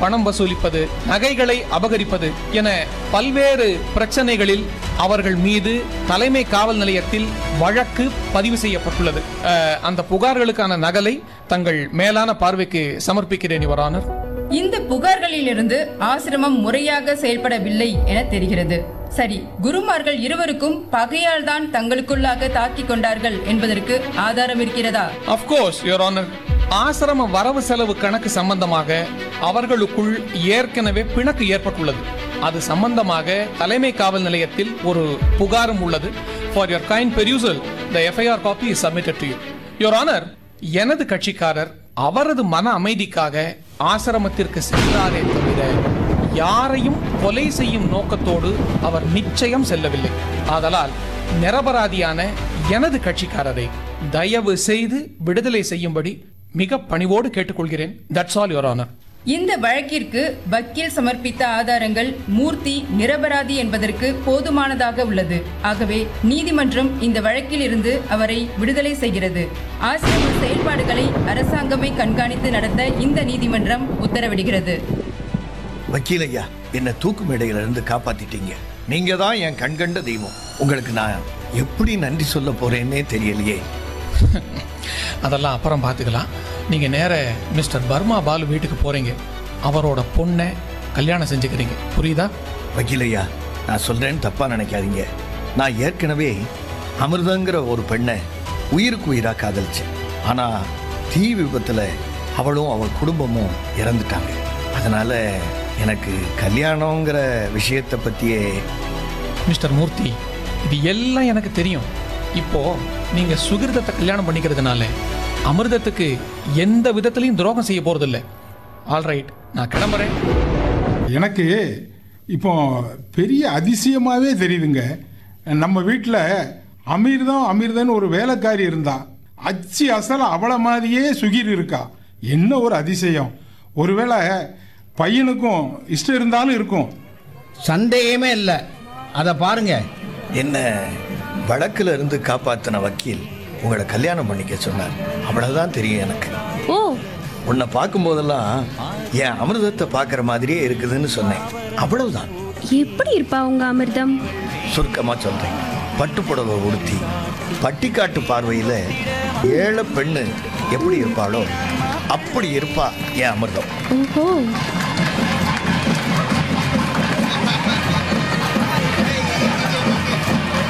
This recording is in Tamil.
பணம் வசூலிப்பது நகைகளை அபகரிப்பது என பல்வேறு பிரச்சனைகளில் அவர்கள் மீது தலைமை காவல் நிலையத்தில் வழக்கு பதிவு செய்யப்பட்டுள்ளது அஹ், அந்த புகார்களுக்கான நகலை தங்கள் மேலான பார்வைக்கு சமர்ப்பிக்கிறேன் யுவர் ஆனர் இந்த புகார்களிலிருந்து ஆசிரமம் முறையாக செயல்படவில்லை என தெரிகிறது சரி குருமார்கள் இருவருக்கும் பகையால் தான் தங்களுக்குள்ளாக தாக்கிக் கொண்டார்கள் என்பதற்கு ஆதாரம் இருக்கிறதா அஃப்கோர்ஸ் யுவர் ஆனர் ஆசிரம வரவு செலவு கணக்கு சம்பந்தமாக அவர்களுக்குள் ஏற்கனவே பிணக்கு ஏற்பட்டுள்ளது அது சம்பந்தமாக தலைமை காவல் நிலையத்தில் ஒரு புகாரும் உள்ளது for your kind perusal the FIR copy is submitted to you your honour எனது கட்சிக்காரர் அவரது மன அமைதிக்காக ஆசிரமத்திற்கு சென்றாரே தவிர யாரையும் கொலை செய்யும் நோக்கத்தோடு அவர் நிச்சயம் செல்லவில்லை ஆதலால் நிரபராதியான எனது கட்சிக்காரரை தயவு செய்து விடுதலை செய்யும்படி மிக பணிவோடு கேட்டுக்கொள்கிறேன் தட்ஸ் ஆல் யுவர் ஆனர் இந்த வழக்கிற்கு வக்கீல் சமர்ப்பித்த ஆதாரங்கள் மூர்த்தி நிரபராதி என்பதற்கு போதுமானதாக உள்ளது ஆகவே நீதிமன்றம் இந்த வழக்கில் இருந்து அவரை விடுதலை செய்கிறது ஆசிரம செயல்பாடுகளை அரசாங்கமே கண்காணித்து நடத்த இந்த நீதிமன்றம் உத்தரவிடுகிறது வக்கீல் ஐயா என்னை தூக்கு மேடையில இருந்து காப்பாத்திட்டீங்க நீங்க தான் என் கண்கண்ட தெய்வம் உங்களுக்கு நான் எப்படி நன்றி சொல்ல போறேன்னே தெரியலையே அதெல்லாம் அப்புறம் பார்த்துக்கலாம் நீங்க நேர மிஸ்டர் பர்மா பாலு வீட்டுக்கு போறீங்க அவரோட பொண்ணை கல்யாணம் செஞ்சுக்கிறீங்க புரியுதா வக்கீல் ஐயா நான் சொல்றேன்னு தப்பா நினைக்காதீங்க நான் ஏற்கனவே அமிர்தங்கிற ஒரு பெண்ணை உயிருக்கு உயிரா காதலிச்சேன் ஆனா தீ விபத்துல அவளும் அவள் குடும்பமும் இறந்துட்டாங்க அதனால எனக்கு கல்யாணங்கிற விஷயத்தை பத்தியே மிஸ்டர் மூர்த்தி இது எல்லாம் எனக்கு தெரியும் இப்போ நீங்க சுகிர்தத்தை கல்யாணம் பண்ணிக்கிறதுனால அமிர்தத்துக்கு எந்த விதத்திலையும் துரோகம் செய்ய போறதில்ல ஆல்ரைட் நான் கிளம்புறேன் எனக்கு இப்போ பெரிய அதிசயமாகவே தெரியுதுங்க நம்ம வீட்டில் அமீர்தான் அமீர்தன் ஒரு வேலைக்காரி இருந்தா அச்சு அசல் அவளை மாதிரியே சுகிர் இருக்கா என்ன ஒரு அதிசயம் ஒருவேளை பையனுக்கும் இஷ்டம் இருந்தாலும் இருக்கும் சந்தேகமே இல்லை அதை பாருங்க என்ன வழக்குல இருந்து காப்பாத்தின வக்கீல் உங்களை கல்யாணம் பண்ணிக்க சொன்னார் அவ்வளவுதான் தெரியும் எனக்கு ஓ உன்னை பார்க்கும்போதெல்லாம் என் அமிர்தத்தை பார்க்குற மாதிரியே இருக்குதுன்னு சொன்னேன் அவ்வளவுதான் எப்படி இருப்பா உங்க அமிர்தம் சுருக்கமாக சொல்கிறேன் பட்டு புடவை உடுத்தி பட்டிக்காட்டு பார்வையில் ஏழை பெண்ணு எப்படி இருப்பாளோ அப்படி இருப்பா என் அமிர்தம் ஓஹோ